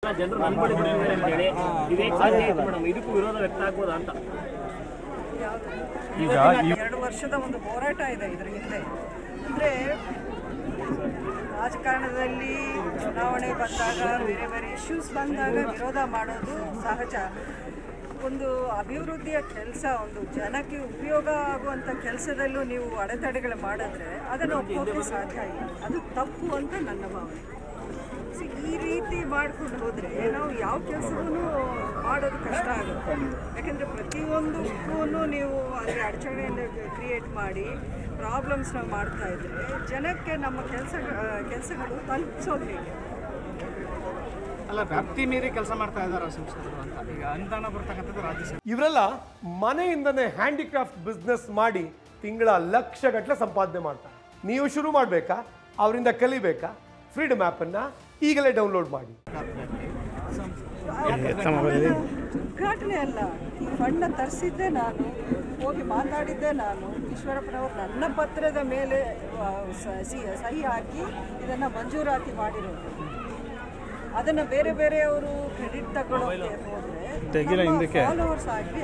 ಜನರು ನನ್ನ ಬಳಿ ಬರ್ತಾರೆ ಅಂತ ಹೇಳಿ ಇದೇ ಸಾಧ್ಯ ಆಯ್ತು ಮೇಡಮ್ ಇದಕ್ಕೂ ವಿರೋಧ ವ್ಯಕ್ತ ಆಗ್ಬೋದಾ ಅಂತ ಈಗ ಎರಡು ವರ್ಷದ ಒಂದು ಹೋರಾಟ ಇದೆ ಇದರ ಹಿಂದೆ ಅಂದರೆ ರಾಜಕಾರಣದಲ್ಲಿ ಚುನಾವಣೆ ಬಂದಾಗ ಬೇರೆ ಬೇರೆ ಇಶ್ಯೂಸ್ ಬಂದಾಗ ವಿರೋಧ ಮಾಡೋದು ಸಹಜ ಒಂದು ಅಭಿವೃದ್ಧಿಯ ಕೆಲಸ ಒಂದು ಜನಕ್ಕೆ ಉಪಯೋಗ ಆಗುವಂಥ ಕೆಲಸದಲ್ಲೂ ನೀವು ಅಡೆತಡೆಗಳು ಮಾಡಿದ್ರೆ ಅದನ್ನು ಒಪ್ಪೋಕೆ ಸಾಧ್ಯ ಇಲ್ಲ ಅದು ತಪ್ಪು ಅಂತ ನನ್ನ ಭಾವನೆ ಸೊ ಈ ರೀತಿ ಮಾಡ್ಕೊಂಡು ಹೋದರೆ ನಾವು ಯಾವ ಕೆಲಸವೂ ಮಾಡೋದು ಕಷ್ಟ ಆಗುತ್ತೆ ಯಾಕೆಂದರೆ ಪ್ರತಿಯೊಂದಕ್ಕೂ ನೀವು ಅಲ್ಲಿ ಅಡಚಣೆಯನ್ನು ಕ್ರಿಯೇಟ್ ಮಾಡಿ ಪ್ರಾಬ್ಲಮ್ಸ್ನ ಮಾಡ್ತಾ ಇದ್ರೆ ಜನಕ್ಕೆ ನಮ್ಮ ಕೆಲಸ ಕೆಲಸಗಳು ತಲುಪಿಸೋದು ಹೇಗೆ ಅಲ್ಲ ವ್ಯಾಪ್ತಿ ಮೀರಿ ಕೆಲಸ ಮಾಡ್ತಾ ಇದ್ದಾರೆ ಸಂಸದರು ಅಂತ ಈಗ ಅನುದಾನ ಬರ್ತಕ್ಕಂಥದ್ದು ರಾಜ್ಯ ಸರ್ಕಾರ ಇವರೆಲ್ಲ ಮನೆಯಿಂದನೇ ಹ್ಯಾಂಡಿಕ್ರಾಫ್ಟ್ ಬಿಸ್ನೆಸ್ ಮಾಡಿ ತಿಂಗಳ ಲಕ್ಷ ಗಟ್ಟಲೆ ಸಂಪಾದನೆ ಮಾಡ್ತಾರೆ ನೀವು ಶುರು ಮಾಡಬೇಕಾ ಅವರಿಂದ ಕಲಿಬೇಕಾ ಫ್ರೀಡಮ್ ಆ್ಯಪನ್ನು ಈಗಲೇ ಡೌನ್ಲೋಡ್ ಮಾಡಿ ಉದ್ಘಾಟನೆ ಅಲ್ಲ ಈ ಫಂಡ್ನ ತರಿಸಿದ್ದೆ ನಾನು ಹೋಗಿ ಮಾತಾಡಿದ್ದೆ ನಾನು ಈಶ್ವರಪ್ಪನವರು ನನ್ನ ಪತ್ರದ ಮೇಲೆ ಆ, ಸ- ಸಿ- ಸಹಿ ಹಾಕಿ ಇದನ್ನು ಮಂಜೂರಾತಿ ಮಾಡಿರೋದು ಅದನ್ನು ಬೇರೆ ಬೇರೆಯವರು ಕ್ರೆಡಿಟ್ ತಗೊಳ್ಳೋಕೆ ಹೋದ್ರೆ ಫಾಲೋವರ್ಸ್ ಆಗಿ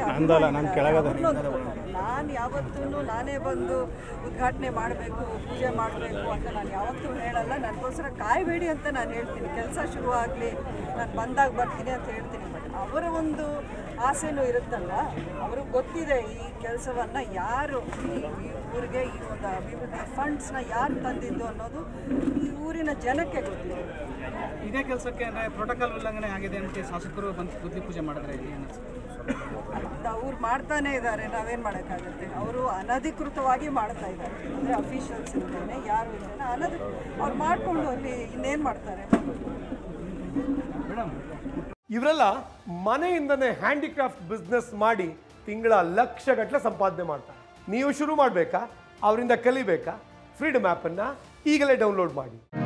ನಾನು ಯಾವತ್ತೂ ನಾನೇ ಬಂದು ಉದ್ಘಾಟನೆ ಮಾಡಬೇಕು ಪೂಜೆ ಮಾಡಬೇಕು ಅಂತ ನಾನು ಯಾವತ್ತೂ ಹೇಳಲ್ಲ ನನಗೋಸ್ಕರ ಕಾಯಬೇಡಿ ಅಂತ ನಾನು ಹೇಳ್ತೀನಿ ಕೆಲಸ ಶುರು ಆಗಲಿ ನಾನು ಬಂದಾಗ ಬರ್ತೀನಿ ಅಂತ ಹೇಳ್ತೀನಿ ಬಟ್ ಅವರ ಒಂದು ಆಸೆನೂ ಇರುತ್ತಲ್ಲ ಅವ್ರಿಗೆ ಗೊತ್ತಿದೆ ಈ ಕೆಲಸವನ್ನು ಯಾರು ಈ ಈ ಊರಿಗೆ ಈ ಒಂದು ಅಭಿವೃದ್ಧಿ ಫಂಡ್ಸ್ನ ಯಾರು ತಂದಿದ್ದು ಅನ್ನೋದು ಈ ಊರಿನ ಜನಕ್ಕೆ ಗೊತ್ತಿದೆ ಇದೇ ಕೆಲಸಕ್ಕೆ ಅಂದ್ರೆ ಪ್ರೋಟೋಕಾಲ್ ಉಲ್ಲಂಘನೆ ಆಗಿದೆ ಅಂತ ಶಾಸಕರು ಬಂದು ಗುದ್ಲಿ ಪೂಜೆ ಮಾಡಿದ್ರೆ ಇಲ್ಲಿ ಏನು ಅನ್ಸುತ್ತೆ? ಅದು ಅವ್ರು ಮಾಡ್ತಾನೆ ಇದ್ದಾರೆ ನಾವೇನು ಮಾಡೋಕ್ಕಾಗುತ್ತೆ ಅವರು ಅನಧಿಕೃತವಾಗಿ ಮಾಡ್ತಾ ಇದ್ದಾರೆ ಅಂದರೆ ಅಫಿಷಿಯಲ್ಸ್ ಇರ್ತಾನೆ ಯಾರು ಇದ್ದಾನೆ ಅನಧಿ ಅವ್ರು ಮಾಡಿಕೊಂಡು ಅಲ್ಲಿ ಇನ್ನೇನು ಮಾಡ್ತಾರೆ ಇವರೆಲ್ಲ ಮನೆಯಿಂದನೇ ಹ್ಯಾಂಡಿಕ್ರಾಫ್ಟ್ ಬಿಸ್ನೆಸ್ ಮಾಡಿ ತಿಂಗಳ ಲಕ್ಷ ಗಟ್ಟಲೆ ಸಂಪಾದನೆ ಮಾಡ್ತಾರೆ ನೀವು ಶುರು ಮಾಡಬೇಕಾ ಅವರಿಂದ ಕಲಿಬೇಕಾ ಫ್ರೀಡಮ್ ಆ್ಯಪನ್ನು ಈಗಲೇ ಡೌನ್ಲೋಡ್ ಮಾಡಿ